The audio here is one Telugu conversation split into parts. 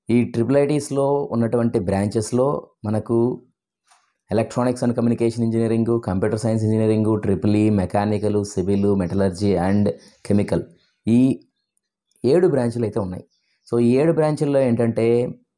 ఈ ట్రిపుల్ ఐటీస్లో ఉన్నటువంటి బ్రాంచెస్లో మనకు electronics and communication engineering computer science engineering triple E mechanical civil metallurgy and chemical ఈ ఏడు బ్రాంచులు అయితే ఉన్నాయి సో ఈ ఏడు బ్రాంచుల్లో ఏంటంటే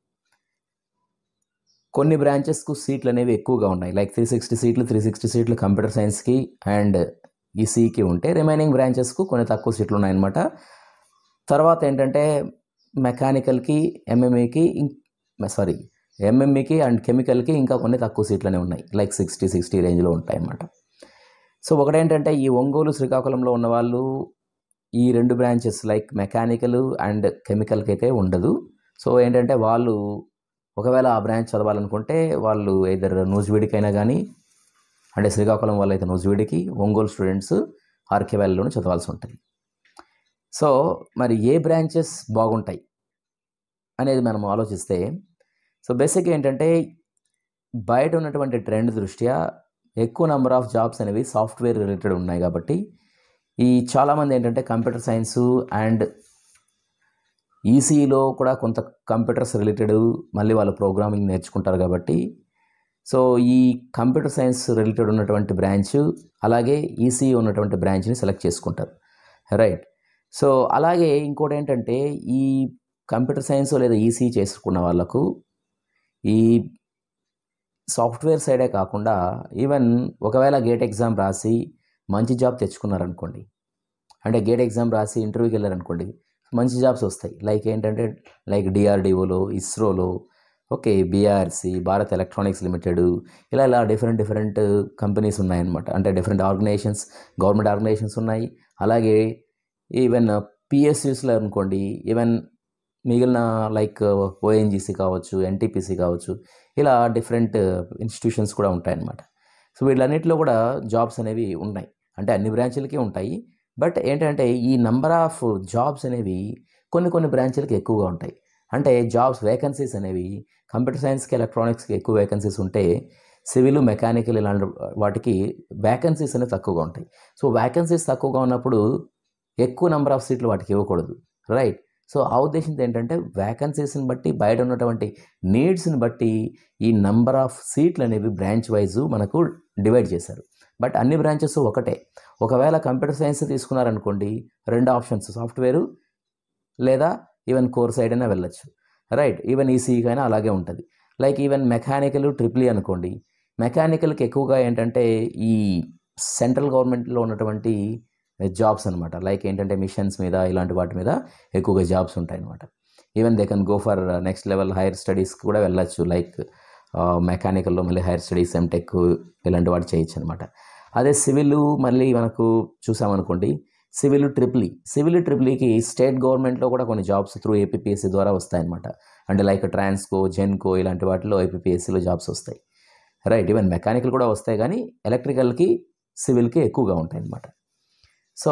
కొన్ని బ్రాంచెస్కు సీట్లు అనేవి ఎక్కువగా ఉన్నాయి లైక్ త్రీ సిక్స్టీ సీట్లు త్రీ సిక్స్టీ సీట్లు కంప్యూటర్ సైన్స్కి అండ్ ఈసీకి ఉంటే రిమైనింగ్ బ్రాంచెస్కు కొన్ని తక్కువ సీట్లు ఉన్నాయన్నమాట తర్వాత ఏంటంటే మెకానికల్కి ఎంఎంఈకి సారీ ఎంఎంఈకి అండ్ కెమికల్కి ఇంకా కొన్ని తక్కువ సీట్లనే ఉన్నాయి లైక్ సిక్స్టీ సిక్స్టీ రేంజ్లో ఉంటాయి అన్నమాట సో ఒకటేంటంటే ఈ ఒంగోలు శ్రీకాకుళంలో ఉన్న వాళ్ళు ఈ రెండు బ్రాంచెస్ లైక్ మెకానికల్ అండ్ కెమికల్కి అయితే ఉండదు సో ఏంటంటే వాళ్ళు ఒకవేళ ఆ బ్రాంచ్ చదవాలనుకుంటే వాళ్ళు ఇద్దరు నూజివీడికైనా కానీ అంటే శ్రీకాకుళం వాళ్ళు అయితే నూజివీడికి ఒంగోలు స్టూడెంట్స్ ఆర్కే వ్యాలీలోనే చదవాల్సి ఉంటుంది సో మరి ఏ బ్రాంచెస్ బాగుంటాయి అనేది మనం ఆలోచిస్తే సో బేసిక్గా ఏంటంటే బయట ఉన్నటువంటి ట్రెండ్ దృష్ట్యా ఎక్కువ నెంబర్ ఆఫ్ జాబ్స్ అనేవి సాఫ్ట్వేర్ రిలేటెడ్ ఉన్నాయి కాబట్టి ఈ చాలామంది ఏంటంటే కంప్యూటర్ సైన్స్ అండ్ ఈసీలో కూడా కొంత కంప్యూటర్స్ రిలేటెడ్ మళ్ళీ వాళ్ళు ప్రోగ్రామింగ్ నేర్చుకుంటారు కాబట్టి సో ఈ కంప్యూటర్ సైన్స్ రిలేటెడ్ ఉన్నటువంటి బ్రాంచ్ అలాగే ఈసీ ఉన్నటువంటి బ్రాంచ్ని సెలెక్ట్ చేసుకుంటారు రైట్ సో అలాగే ఇంకోటి ఏంటంటే ఈ కంప్యూటర్ సైన్స్ లేదా ఈసీ చేసుకున్న వాళ్ళకు ఈ సాఫ్ట్వేర్ సైడే కాకుండా ఈవెన్ ఒకవేళ గేట్ ఎగ్జామ్ రాసి మంచి జాబ్ తెచ్చుకున్నారనుకోండి అంటే గేట్ ఎగ్జామ్ రాసి ఇంటర్వ్యూకి వెళ్ళారనుకోండి మంచి జాబ్స్ వస్తాయి లైక్ ఏంటంటే లైక్ డిఆర్డిఓలో ఇస్రోలో okay BRC Bharat electronics limited ఇలా ఇలా డిఫరెంట్ డిఫరెంట్ కంపెనీస్ ఉన్నాయన్నమాట అంటే డిఫరెంట్ ఆర్గనైజేషన్స్ గవర్నమెంట్ ఆర్గనైజేషన్స్ ఉన్నాయి అలాగే ఈవెన్ పిఎస్యూస్లో అనుకోండి ఈవెన్ మిగిలిన లైక్ ఓఎన్జీసీ కావచ్చు ఎన్టీపీసీ కావచ్చు ఇలా డిఫరెంట్ ఇన్స్టిట్యూషన్స్ కూడా ఉంటాయన్నమాట సో వీళ్ళన్నిటిలో కూడా జాబ్స్ అనేవి ఉన్నాయి అంటే అన్ని బ్రాంచులకి ఉంటాయి బట్ ఏంటంటే ఈ నంబర్ ఆఫ్ జాబ్స్ అనేవి కొన్ని కొన్ని బ్రాంచులకి ఎక్కువగా ఉంటాయి అంటే జాబ్స్ వేకెన్సీస్ అనేవి కంప్యూటర్ సైన్స్కి ఎలక్ట్రానిక్స్కి ఎక్కువ వేకెన్సీస్ ఉంటే సివిల్ మెకానికల్ ఇలాంటి వాటికి వేకెన్సీస్ అనేవి తక్కువగా ఉంటాయి సో వేకెన్సీస్ తక్కువగా ఉన్నప్పుడు ఎక్కువ నెంబర్ ఆఫ్ సీట్లు వాటికి ఇవ్వకూడదు రైట్ సో ఆ ఉద్దేశంతో ఏంటంటే వేకెన్సీస్ని బట్టి బయట ఉన్నటువంటి నీడ్స్ని బట్టి ఈ నంబర్ ఆఫ్ సీట్లు అనేవి బ్రాంచ్ వైజ్ మనకు డివైడ్ చేశారు బట్ అన్ని బ్రాంచెస్ ఒకటే ఒకవేళ కంప్యూటర్ సైన్స్ తీసుకున్నారనుకోండి రెండు ఆప్షన్స్ సాఫ్ట్వేరు లేదా ఈవెన్ కోర్ సైడ్ అయినా వెళ్ళొచ్చు రైట్ ఈవెన్ ఈసీకి అయినా అలాగే ఉంటుంది లైక్ ఈవెన్ మెకానికల్ ట్రిపుల్ అనుకోండి మెకానికల్కి ఎక్కువగా ఏంటంటే ఈ సెంట్రల్ గవర్నమెంట్లో ఉన్నటువంటి జాబ్స్ అనమాట లైక్ ఏంటంటే మిషన్స్ మీద ఇలాంటి వాటి మీద ఎక్కువగా జాబ్స్ ఉంటాయి అనమాట even they can go for next level higher స్టడీస్కి కూడా వెళ్ళచ్చు లైక్ మెకానికల్లో మళ్ళీ హైయర్ స్టడీస్ ఎంటెక్ ఇలాంటి వాటి చేయొచ్చు అనమాట అదే సివిల్ మళ్ళీ మనకు చూసామనుకోండి సివిల్ ట్రిపుల్ సివిల్ ట్రిపుల్కి స్టేట్ గవర్నమెంట్లో కూడా కొన్ని జాబ్స్ త్రూ ఏపీపీఎస్సీ ద్వారా వస్తాయన్నమాట అంటే లైక్ ట్రాన్స్కో జెన్కో ఇలాంటి వాటిలో ఏపీపీఎస్సీలో జాబ్స్ వస్తాయి రైట్ ఈవెన్ మెకానికల్ కూడా వస్తాయి కానీ ఎలక్ట్రికల్కి సివిల్కి ఎక్కువగా ఉంటాయి అన్నమాట సో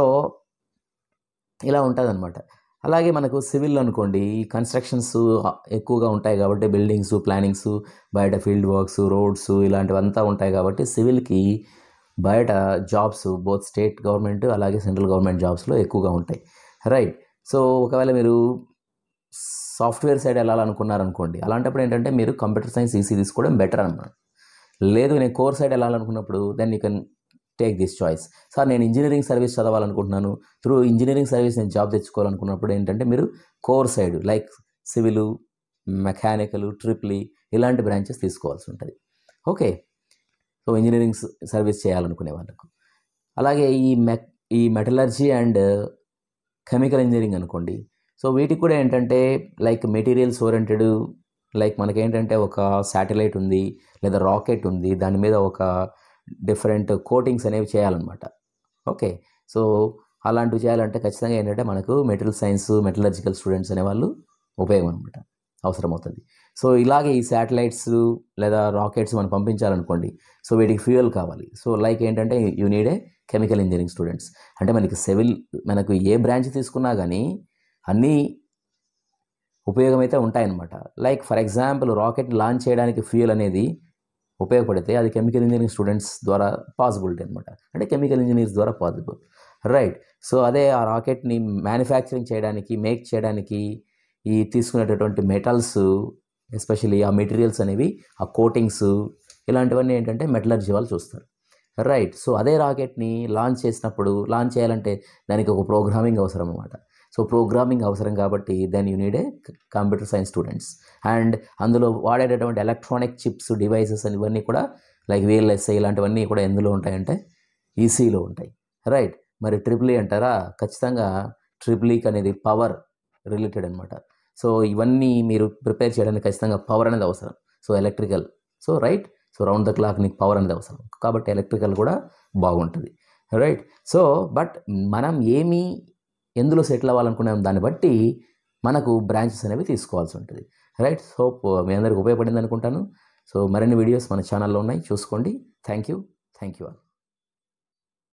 ఇలా ఉంటుంది అలాగే మనకు సివిల్ అనుకోండి కన్స్ట్రక్షన్స్ ఎక్కువగా ఉంటాయి కాబట్టి బిల్డింగ్స్ ప్లానింగ్స్ బయట ఫీల్డ్ వర్క్స్ రోడ్స్ ఇలాంటివంతా ఉంటాయి కాబట్టి సివిల్కి బయట జాబ్స్ బోత్ స్టేట్ గవర్నమెంట్ అలాగే సెంట్రల్ గవర్నమెంట్ జాబ్స్లో ఎక్కువగా ఉంటాయి రైట్ సో ఒకవేళ మీరు సాఫ్ట్వేర్ సైడ్ వెళ్ళాలనుకున్నారనుకోండి అలాంటప్పుడు ఏంటంటే మీరు కంప్యూటర్ సైన్స్ ఈసీ తీసుకోవడం బెటర్ అన్నమాట లేదు నేను కోర్ సైడ్ వెళ్ళాలనుకున్నప్పుడు then you can take this choice sir నేను ఇంజనీరింగ్ సర్వీస్ చదవాలనుకుంటున్నాను త్రూ ఇంజనీరింగ్ సర్వీస్ నేను జాబ్ తెచ్చుకోవాలనుకున్నప్పుడు ఏంటంటే మీరు core side like civil mechanical triple E ఇలాంటి బ్రాంచెస్ తీసుకోవాల్సి ఉంటుంది ఓకే సో ఇంజనీరింగ్ సర్వీస్ చేయాలనుకునే వాళ్ళకు అలాగే ఈ మె ఈ మెటలర్జీ అండ్ కెమికల్ ఇంజనీరింగ్ అనుకోండి సో వీటికి కూడా ఏంటంటే లైక్ మెటీరియల్స్ ఓరియంటెడ్ లైక్ మనకేంటంటే ఒక శాటిలైట్ ఉంది లేదా రాకెట్ ఉంది దాని మీద ఒక డిఫరెంట్ కోటింగ్స్ అనేవి చేయాలన్నమాట ఓకే సో అలాంటివి చేయాలంటే ఖచ్చితంగా ఏంటంటే మనకు మెటీరియల్ సైన్స్ మెటలర్జికల్ స్టూడెంట్స్ అనేవాళ్ళు ఉపయోగం అనమాట అవసరం అవుతుంది సో ఇలాగే ఈ శాటిలైట్స్ లేదా రాకెట్స్ మనం పంపించాలనుకోండి సో వీటికి ఫ్యూయల్ కావాలి సో లైక్ ఏంటంటే you need a chemical engineering students అంటే మనకి సివిల్ మనకు ఏ బ్రాంచ్ తీసుకున్నా కానీ అన్నీ ఉపయోగం అయితే ఉంటాయన్నమాట like for example rocket launch చేయడానికి ఫ్యూయల్ అనేది ఉపయోగపడితే అది కెమికల్ ఇంజనీరింగ్ స్టూడెంట్స్ ద్వారా పాసిబిలిటీ అనమాట అంటే కెమికల్ ఇంజనీర్స్ ద్వారా పాసిబుల్ రైట్ సో అదే ఆ రాకెట్ని మ్యానుఫ్యాక్చరింగ్ చేయడానికి మేక్ చేయడానికి ఈ తీసుకునేటటువంటి మెటల్స్ ఎస్పెషల్లీ ఆ మెటీరియల్స్ అనేవి ఆ కోటింగ్స్ ఇలాంటివన్నీ ఏంటంటే మెటలర్జీ వాళ్ళు చూస్తారు రైట్ సో అదే రాకెట్ని లాంచ్ చేసినప్పుడు లాంచ్ చేయాలంటే దానికి ఒక ప్రోగ్రామింగ్ అవసరం అనమాట సో ప్రోగ్రామింగ్ అవసరం కాబట్టి then you need a computer science students and అందులో వాడేటటువంటి ఎలక్ట్రానిక్ చిప్స్ డివైసెస్ అని ఇవన్నీ కూడా లైక్ విఎల్ఎస్ఐ ఇలాంటివన్నీ కూడా ఎందులో ఉంటాయంటే ఈసీలో ఉంటాయి రైట్ మరి ట్రిపుల్ ఈ అంటారా ఖచ్చితంగా ట్రిపుల్ ఈకి అనేది పవర్ రిలేటెడ్ అనమాట సో ఇవన్నీ మీరు ప్రిపేర్ చేయడానికి ఖచ్చితంగా పవర్ అనేది అవసరం so electrical so right so round the clock నీకు పవర్ అనేది అవసరం కాబట్టి ఎలక్ట్రికల్ కూడా బాగుంటుంది రైట్ సో బట్ మనం ఏమి ఎందులో సెటిల్ అవ్వాలనుకున్నాం దాన్ని బట్టి మనకు బ్రాంచెస్ అనేవి తీసుకోవాల్సి ఉంటుంది రైట్ సో మీ అందరికి ఉపయోగపడింది అనుకుంటాను సో మరిన్ని వీడియోస్ మన ఛానల్లో ఉన్నాయి చూసుకోండి thank you thank you all